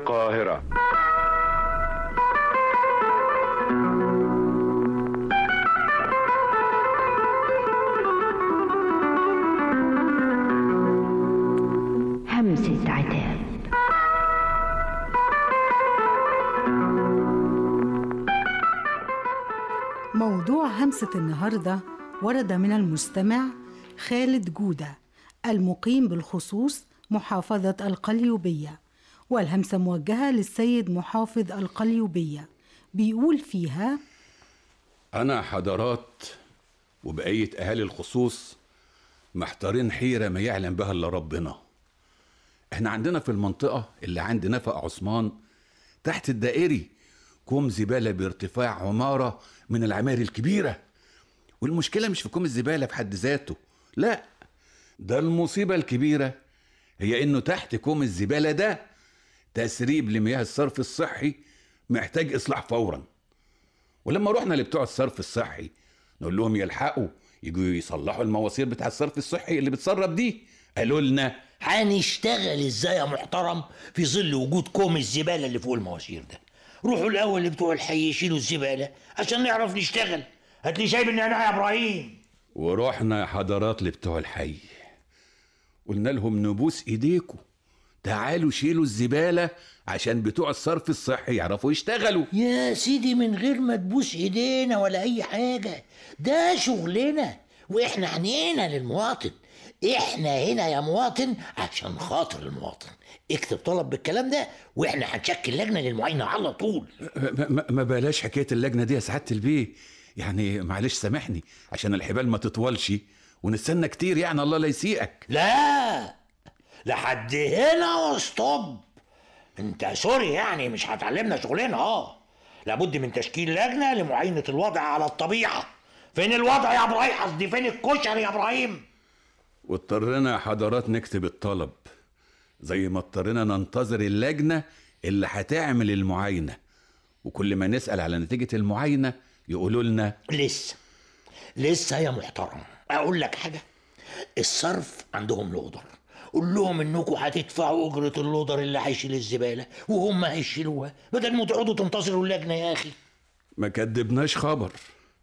القاهرة همسة عتاب موضوع همسة النهاردة ورد من المستمع خالد جودة المقيم بالخصوص محافظة القليوبية والهمسة موجهة للسيد محافظ القليوبية بيقول فيها أنا حضرات وبقية أهالي الخصوص محتارين حيرة ما يعلم بها إلا ربنا إحنا عندنا في المنطقة اللي عند نفق عثمان تحت الدائري كوم زبالة بارتفاع عمارة من العماير الكبيرة والمشكلة مش في كوم الزبالة في حد ذاته لا ده المصيبة الكبيرة هي إنه تحت كوم الزبالة ده تسريب لمياه الصرف الصحي محتاج إصلاح فوراً ولما رحنا لبتوع الصرف الصحي نقول لهم يلحقوا يجوا يصلحوا المواسير بتاع الصرف الصحي اللي بتسرب دي قالوا لنا هنشتغل ازاي يا محترم في ظل وجود كوم الزباله اللي فوق المواسير ده روحوا الاول لبتوع الحي يشيلوا الزباله عشان نعرف نشتغل هات لي شاي بالنعناع يا ابراهيم ورحنا يا حضرات لبتوع الحي قلنا لهم نبوس ايديكم تعالوا شيلوا الزبالة عشان بتوع الصرف الصحي يعرفوا يشتغلوا يا سيدي من غير ما تبوس ايدينا ولا اي حاجه ده شغلنا واحنا عنينا للمواطن احنا هنا يا مواطن عشان خاطر المواطن اكتب طلب بالكلام ده واحنا هنشكل لجنه للمعاينه على طول ما, ما, ما بلاش حكاية اللجنة دي يا سعادة البيه يعني معلش سامحني عشان الحبال ما تطولش ونستنى كتير يعني الله لا يسيئك لا لحد هنا وستوب انت سوري يعني مش هتعلمنا شغلنا اه لابد من تشكيل لجنه لمعاينه الوضع على الطبيعه فين الوضع يا ابراهيم قصدي فين الكشري يا ابراهيم واضطرينا يا حضرات نكتب الطلب زي ما اضطرينا ننتظر اللجنة اللي هتعمل المعاينة وكل ما نسأل على نتيجة المعاينة يقولوا لنا لسه لسه يا محترم اقول لك حاجه الصرف عندهم لودر قول لهم انكم هتدفعوا اجره اللودر اللي هيشيل الزباله وهم هيشيلوها بدل ما تقعدوا تنتظروا اللجنه يا اخي ما كدبناش خبر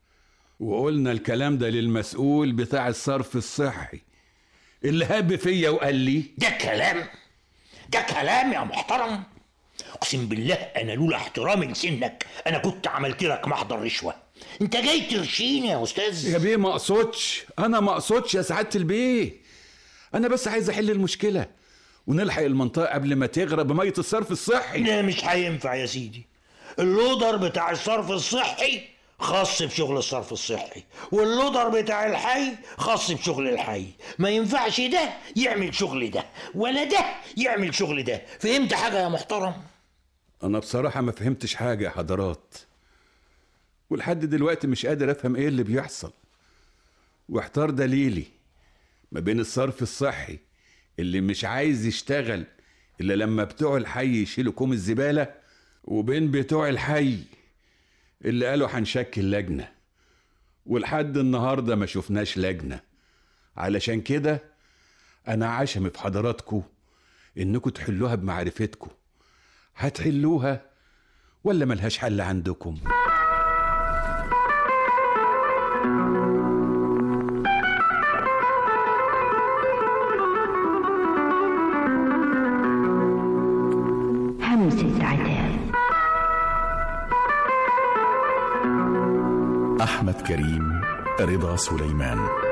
وقلنا الكلام ده للمسؤول بتاع الصرف الصحي اللي هب فيا وقال لي ده كلام ده كلام يا محترم اقسم بالله انا لولا احترامي لسنك انا كنت عملت لك محضر رشوه انت جاي ترشيني يا استاذ يا بيه ما اقصدش انا ما اقصدش يا سعاده البيه انا بس عايز احل المشكله ونلحق المنطقه قبل ما تغرق بميه الصرف الصحي لا مش هينفع يا سيدي اللودر بتاع الصرف الصحي خاص بشغل الصرف الصحي واللودر بتاع الحي خاص بشغل الحي ما ينفعش ده يعمل شغل ده ولا ده يعمل شغل ده فهمت حاجة يا محترم انا بصراحه ما فهمتش حاجه يا حضرات ولحد دلوقتي مش قادر افهم ايه اللي بيحصل واحتار دليلي ما بين الصرف الصحي اللي مش عايز يشتغل الا لما بتوع الحي يشيلوا كوم الزباله وبين بتوع الحي اللي قالوا هنشكل لجنه ولحد النهارده ما شفناش لجنه علشان كده انا عشم في حضراتكم انكم تحلوها بمعرفتكم هتحلوها ولا ملهاش حل عندكم همسة عتاب أحمد كريم رضا سليمان